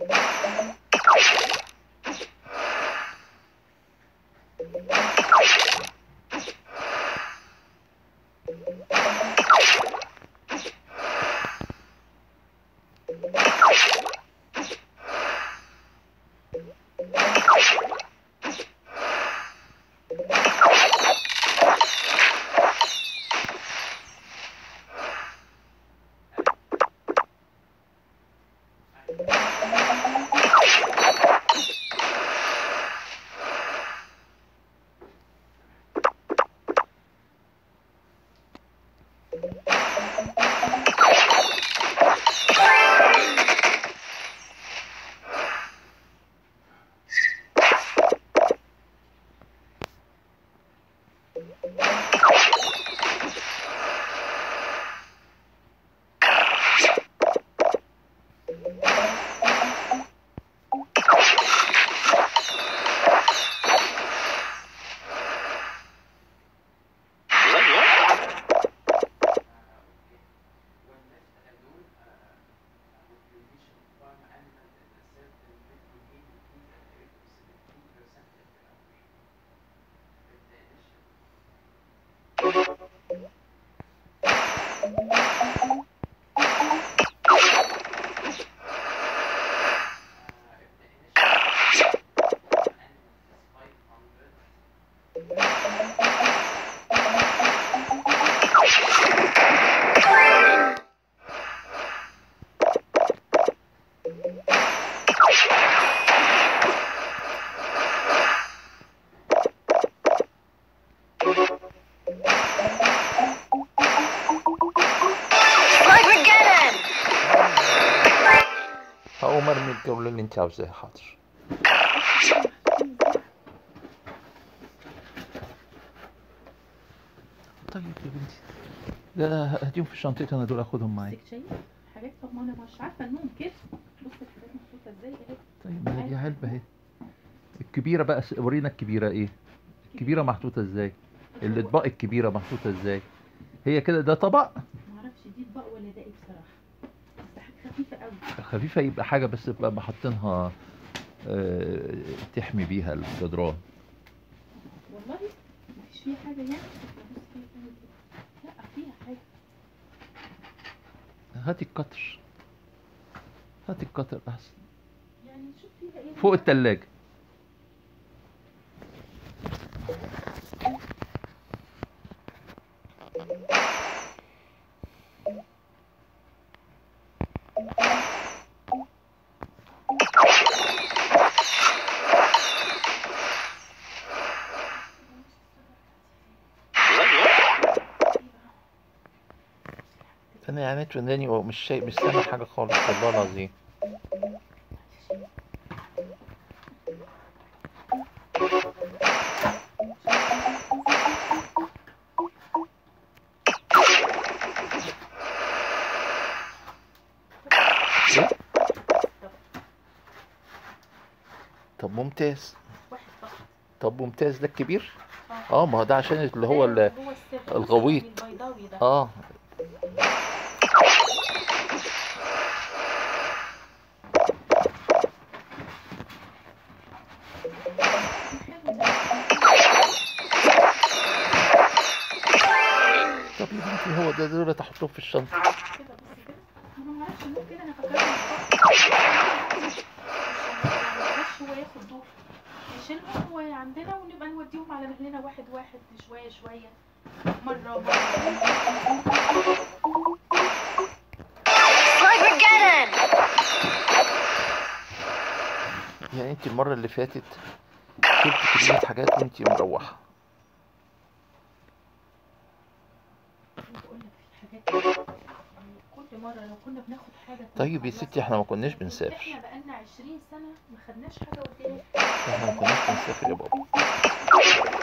هقوم ارمي الجولة اللي انت عاوزاها حاضر طيب يا بنتي ده هديهم في شنطتي انا دول اخدهم معايا بدك شايف حاجات طب ما انا مش عارفه انهم كده بص الحاجات محطوطه ازاي اهي طيب ما هي دي علبة اهي الكبيرة بقى س- ورينا الكبيرة ايه الكبيرة محطوطة ازاي الاطباق الكبيرة محطوطة ازاي هي كده ده طبق ما اعرفش دي اطباق ولا ده ايه بصراحه بس حاجه خفيفه قوي خفيفة يبقى حاجة بس بقى حاطينها آه، تحمي بيها الجدران والله مفيش فيها حاجه يعني بص فيها تاني كده لا فيها حاجه هاتي القطر هاتي القطر احسن يعني شوف فيها ايه فوق التلاجة انا يعني تنداني ومش شايف مش سامع حاجة خالص والله العظيم إيه؟ طب ممتاز واحد فقط طب ممتاز ده الكبير اه اه ما هو ده عشان اللي هو ال... هو السر الغويط. البيضاوي ده اه حلو ده. طب يا بنتي هو ده دول تحطهم في الشنطة كده بص كده انا ما اعرفش ممكن انا فاكره مش هو ياخد دول نشيلهم وعندنا ونبقى نوديهم على مهلنا واحد واحد شويه شويه مره مره Armageddon! يعني انت المرة اللي فاتت جبت كمية حاجات وانت مروحة بقول لك في حاجات يعني كل مره لو كنا بناخد حاجه طيب يا نخلصها. ستي احنا ما كناش بنسافر احنا بقالنا 20 سنه ما خدناش حاجه قدام احنا ما كناش بنسافر يا بابا